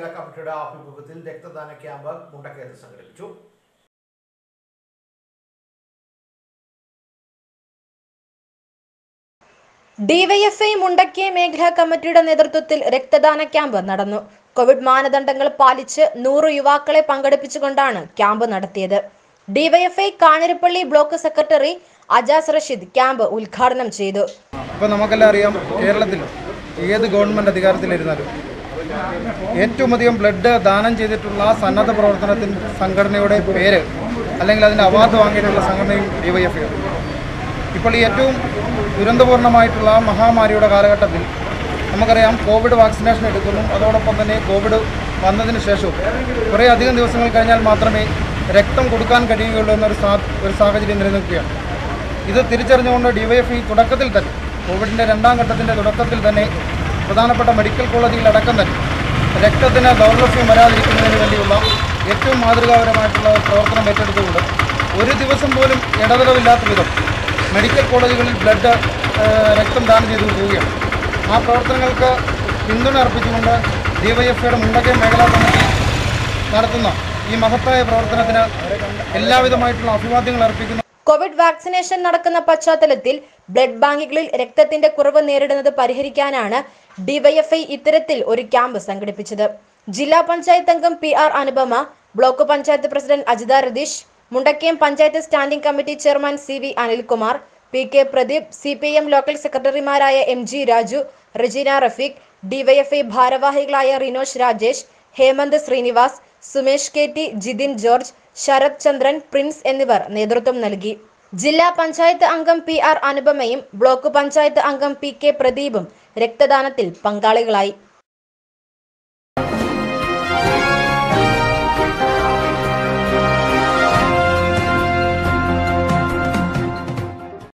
മേഖലാ കമ്മിറ്റിയുടെ ആഭിമുഖ്യത്തിൽ രക്തദാന ക്യാമ്പ് മുണ്ടക്കയത്ത് സംഘടിപ്പിച്ചു ഡിവൈഎഫ്ഐ മുണ്ടക്കിയ മേഖലാ കമ്മിറ്റിയുടെ നേതൃത്വത്തിൽ രക്തദാന ക്യാമ്പ് നടന്നു കോവിഡ് മാനദണ്ഡങ്ങൾ പാലിച്ച് നൂറ് യുവാക്കളെ പങ്കെടുപ്പിച്ചുകൊണ്ടാണ് ക്യാമ്പ് നടത്തിയത് DYFI Kanjirappally block secretary Ajas Rasheed camp ഉദ്ഘാടനം ചെയ്തു ഇപ്പോൾ നമുക്കെല്ലാം അറിയാം കേരളത്തിൽ ഏത് ഗവൺമെൻറ് അധികാരത്തിലിരുന്നാലും ഏറ്റവും അധികം ബ്ലഡ് ദാനം ചെയ്തിട്ടുള്ള സന്നദ്ധ പ്രവർത്തനത്തിൻ്റെ സംഘടനയുടെ പേര് അല്ലെങ്കിൽ അതിൻ്റെ അവാർഡ് വാങ്ങിയിട്ടുള്ള സംഘടനയും ഡിവൈഎഫ്ഐ ഇപ്പോൾ ഈ ഏറ്റവും ദുരന്തപൂർണമായിട്ടുള്ള മഹാമാരിയുടെ കാലഘട്ടത്തിൽ നമുക്കറിയാം കോവിഡ് വാക്സിനേഷൻ എടുക്കുന്നു അതോടൊപ്പം തന്നെ കോവിഡ് വന്നതിന് ശേഷവും കുറേ അധികം ദിവസങ്ങൾ കഴിഞ്ഞാൽ മാത്രമേ രക്തം കൊടുക്കാൻ കഴിയുകയുള്ളൂ എന്നൊരു സാ ഒരു സാഹചര്യം നിലനിൽക്കുകയാണ് ഇത് തിരിച്ചറിഞ്ഞുകൊണ്ട് ഡിവൈഎഫ്ഇ തുടക്കത്തിൽ തന്നെ കോവിഡിൻ്റെ രണ്ടാം ഘട്ടത്തിൻ്റെ തുടക്കത്തിൽ തന്നെ പ്രധാനപ്പെട്ട മെഡിക്കൽ കോളേജുകളടക്കം തന്നെ രക്തത്തിന് ദൗർലഭ്യം വരാതിരിക്കുന്നതിന് വേണ്ടിയുള്ള ഏറ്റവും മാതൃകാപരമായിട്ടുള്ള ഒരു പ്രവർത്തനം ഏറ്റെടുത്തുകൊണ്ട് ഒരു ദിവസം പോലും ഇടതടവില്ലാത്ത വിധം മെഡിക്കൽ കോളേജുകളിൽ ബ്ലഡ് രക്തം ദാനം ചെയ്തു പോവുകയാണ് ആ പ്രവർത്തനങ്ങൾക്ക് പിന്തുണ അർപ്പിച്ചുകൊണ്ട് ഡിവൈഎഫ്ഐയുടെ മുണ്ടക്കയം മേഖലാ കമ്മിറ്റി നടത്തുന്ന ഈ മഹത്തായ പ്രവർത്തനത്തിന് എല്ലാവിധമായിട്ടുള്ള അഭിവാദ്യങ്ങൾ അർപ്പിക്കുന്നു കോവിഡ് വാക്സിനേഷൻ നടക്കുന്ന പശ്ചാത്തലത്തിൽ ബ്ലഡ് ബാങ്കുകളിൽ രക്തത്തിന്റെ കുറവ് നേരിടുന്നത് പരിഹരിക്കാനാണ് ഡിവൈഎഫ്ഐ ഇത്തരത്തിൽ ഒരു ക്യാമ്പ് സംഘടിപ്പിച്ചത് ജില്ലാ പഞ്ചായത്ത് അംഗം P R Anupama block panchayat president Ajitha Ratheesh Mundakayam panchayat standing committee chairman C V Anilkumar P K Pradeep C P M local സെക്രട്ടറിമാരായ M G Raju Rajeena Rafeeq DYFI ഭാരവാഹികളായ Rinosh Rajesh Hemanth Srinivas Sumesh K T Jithin George Sarath Chandran Prince എന്നിവർ നേതൃത്വം നൽകി ജില്ലാ പഞ്ചായത്ത് അംഗം പി ആർ അനുപമയും ബ്ലോക്ക് പഞ്ചായത്ത് അംഗം പി കെ പ്രദീപും രക്തദാനത്തിൽ പങ്കാളികളായി